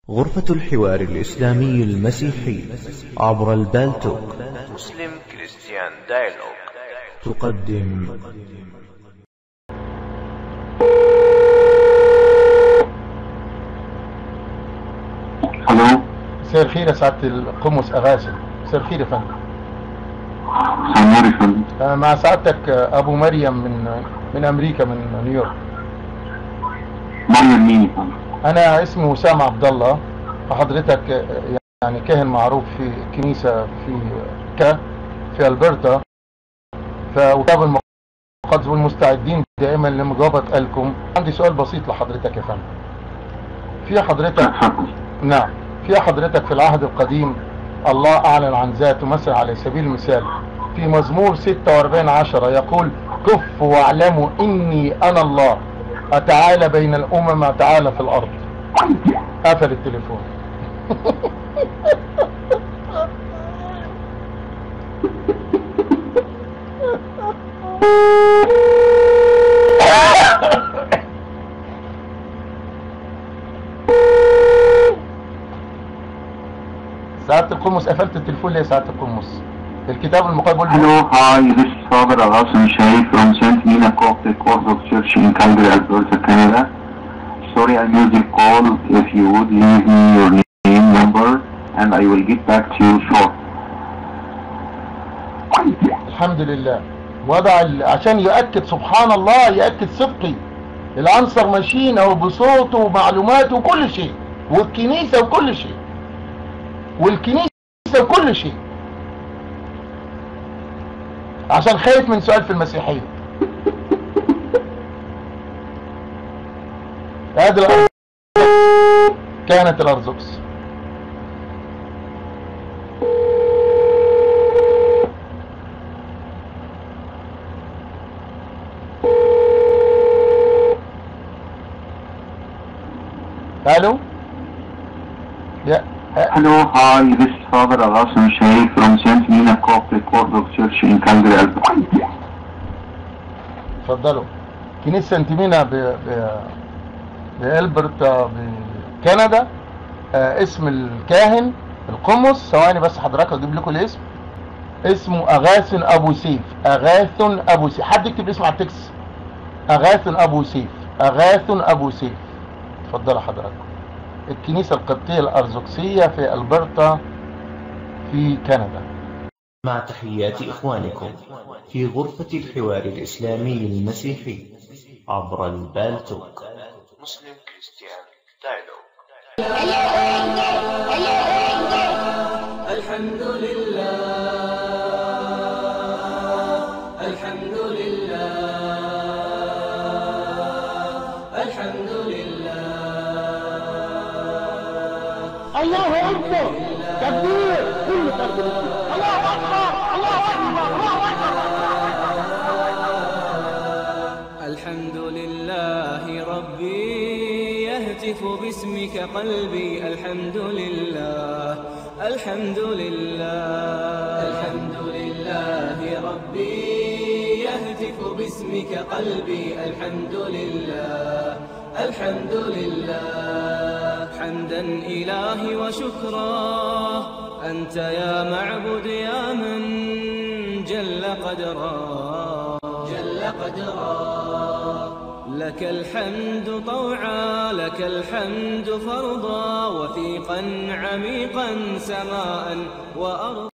غرفة الحوار الإسلامي المسيحي عبر البالتوك مسلم كريستيان دايلوج تقدم الو مساء الخير يا سعاده القمص اغاسل مساء الخير يا فندم سموري فندم آه، مع سعادتك آه، ابو مريم من من امريكا من نيويورك مريم مين يا فندم انا اسمي وسام عبد الله وحضرتك آه، يعني كاهن معروف في كنيسه في كا في البرتا فوكاب المقدس والمستعدين دائما لمجابه قالكم عندي سؤال بسيط لحضرتك يا فندم في حضرتك اتفضل نعم في حضرتك في العهد القديم الله أعلن عن ذاته مثلا على سبيل المثال في مزمور 46 عشرة يقول كفوا واعلموا إني أنا الله أتعالى بين الأمم أتعالى في الأرض قفل التليفون سعادة القمص قفلت التليفون ليه يا سعادة القمص الكتاب المقدس بيقول Hello, hi, this is Father Alassan Shay from St. Mina Coptic Orthodox Church in Calgary, Alberta, Canada. Sorry I missed your call. If you would leave me your name, number, and I will get back to you short. الحمد لله وضع ال- عشان يؤكد سبحان الله يؤكد صدقي العنصر ماشيين اهو بصوته ومعلوماته وكل شيء والكنيسة وكل شيء والكنيسة وكل شيء عشان خايف من سؤال في المسيحية هذه الأرض كانت الأرثوذكس الو يا Hello, hi, this is Father Alassan Shay from St. Mina Coptic Orthodox Church in Calgary, Alberta. اتفضلوا كنيسة سنتيمينا ب... ب... بألبرتا بكندا آه اسم الكاهن القمص ثواني بس حضرتك اجيب لكم الاسم اسمه اغاثن ابو سيف اغاثن ابو سيف حد يكتب اسمه على التكست اغاثن ابو سيف اغاثن ابو سيف اتفضلوا حضراتكم الكنيسة القبطية الأرثوذكسية في ألبرتا في كندا مع تحيات إخوانكم في غرفة الحوار الإسلامي المسيحي عبر البالتوك مسلم كريستيان دايلوج الحمد لله الحمد لله الحمد لله الله أكبر تكبير كل تكبير الله أكبر الله أكبر الله الحمد لله ربي يهتف باسمك قلبي الحمد لله الحمد لله الحمد لله ربي يهتف باسمك قلبي الحمد لله الحمد لله حمدا إلهي وشكرا أنت يا معبد يا من جل قدرا جل قدرا لك الحمد طوعا لك الحمد فرضا وثيقا عميقا سماء وأرضا